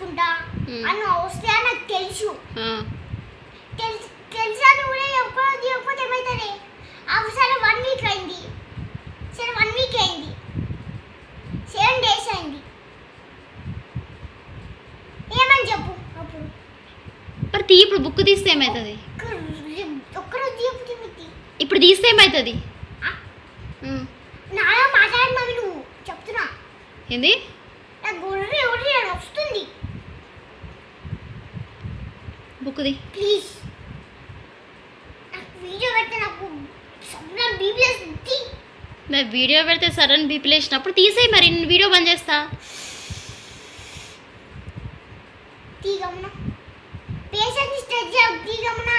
తీసుకుంటా Hmm. అని వస్తే అని నాకు తెలుసు ఆ, తెలుసు తెలుసా అని కూడా ఎప్పుడు తీయకపోతే ఏమవుతుంది అప్పుడు సరే వన్ వీక్ అయింది సరే వన్ వీక్ అయింది సెవెన్ డేస్ అయింది ఏమని చెప్పు అప్పుడు మరి తీ ఇప్పుడు బుక్ తీస్తే ఏమవుతుంది ఒక్క- ఒక్కరోజు తీయకపోతే ఏమైంది ఇప్పుడు తీస్తే ఏమవుతుంది ఆ? ఉమ్, నాలా మాట్లాడి మమ్మీ నువ్వు చెప్తున్నా ఏంది నాకు గుర్రె ఎవరి వస్తుంది బుక్ ది ప్లీజ్ నాకు వీడియో పెడితే నాకు సబ్నా బీబీఎస్ తీ మరి వీడియో పెడితే సడన్ బీపీ లేచినప్పుడు తీసేయి మరి నేను వీడియో బంద్ చేస్తా తీగమన పేషెంట్ని టెస్ట్ చేయకు తీగమన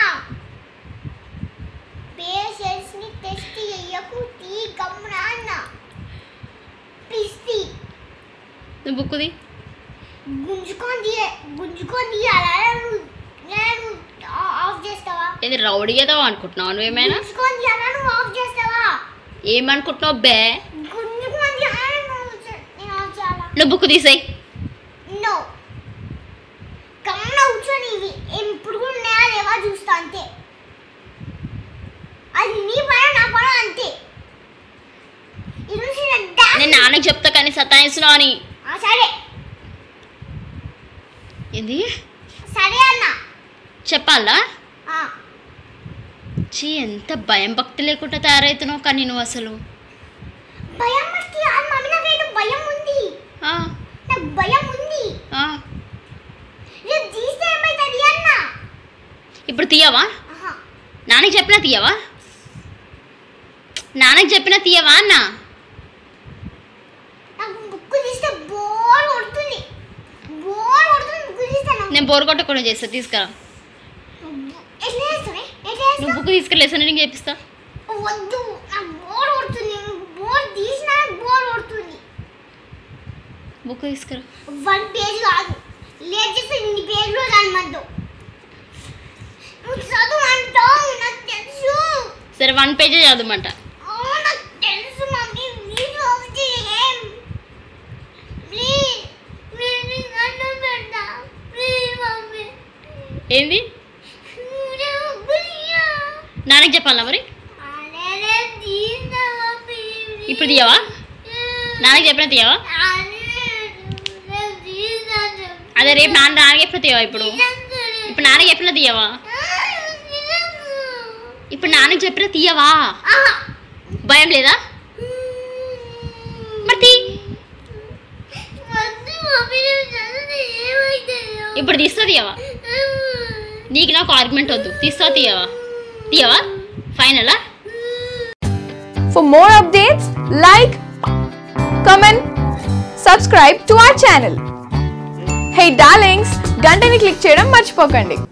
పేషెంట్స్ని టెస్ట్ చేయకు తీగమన అన్న ప్లీజ్ తీ నువ్వు బుక్ ది గుంజుకొని తీయ గుంజుకొని తీయాలా నువ్వు నేను ఆఫ్ చేస్తావా ఏది రౌడీ ఏదో అనుకుంటున్నావు నువ్వేమైనా గుంజుకొని తీయాలా నువ్వు ఆఫ్ చేస్తావా ఏమనుకుంటున్నావు బే గుంజుకొని తీయాలా నువ్వు చే- నేను ఆఫ్ చేయాలా నువ్వు బుక్ తీసేయి నో కమ్మ కూర్చొని ఇవి ఏం ఇప్పుడు కూడా ఉన్నాయా లేవా చూస్తా అంతే అది నీ పని నా పని అంతే ఇది నుంచి నేను డాన్స్ నేను నాన్నకి చెప్తా కానీ సతాయిస్తున్నావు అని ఆ, సరే ఏంది సరే అన్న చెప్పాలా ఆ, చీ ఎంత భయం భక్తి లేకుండా తయారవుతున్నావు కానీ నువ్వు అసలు భయం వచ్చి ఆ మమ్మీ నాకైతే భయం ఉంది ఆ, నాకు భయం ఉంది ఆ. రేపు తీస్తే ఏమవుతుంది అన్న ఇప్పుడు తీయవా ఆహా. నాన్నకి చెప్పినా తీయవా నాన్నకి చెప్పినా తీయవా అన్న నాకు బుక్ తీస్తే బోర్ కొడుతుంది బోర్ కొడుతుంది బుక్ తీస్తే నాకు నేను బోర్ కొట్టకుండా చేస్తా తీసుకురా ఎట్లా చేస్తావే ఎట్లా నువ్వు చేస్తావు బుక్ తీసుకెళ్ళి నేను చేపిస్తా వద్దు నాకు బోర్ కొడుతుంది బోర్ తీసినా బోర్ కొడుతుంది బుక్ తీసుకురా వన్ పేజ్ కాదు లేట్ చేస్తే ఇన్ని పేజ్లో రాయమంటావు నువ్వు చదువు అంటావు నాకు తెలుసు సరే వన్ పేజే చదవమంట ఆ, నాకు తెలుసు మమ్మీ వీడియో ఆఫ్ చేయం ప్లీజ్ ప్లీజ్ నీకు అన్నం పెడతా ప్లీజ్ మమ్మీ ఏంది వీడియో గురియా నాన్నకి చెప్పాలా మరి అరే తీస్తా మమ్మీ ఇప్పుడు తీయవా నాన్నకి చెప్పినా తీయవా అదే రేపు నాన్న నాన్నకి చెప్పిన తీయవా ఇప్పుడు ఇప్పుడు నాన్నకి చెప్పిన తీయవా ఇప్పుడు నాన్నకి చెప్పిన తీయవా భయం లేదా మరి తీ ఇప్పుడు తీస్తా తీయవా నీకు నాకు ఆర్గ్యుమెంట్ వద్దు తీస్తా తీయవా తీయవా ఫైనలా For more updates, like, comment, subscribe to our channel. Hey darlings, గంటని click చేయడం మర్చిపోకండి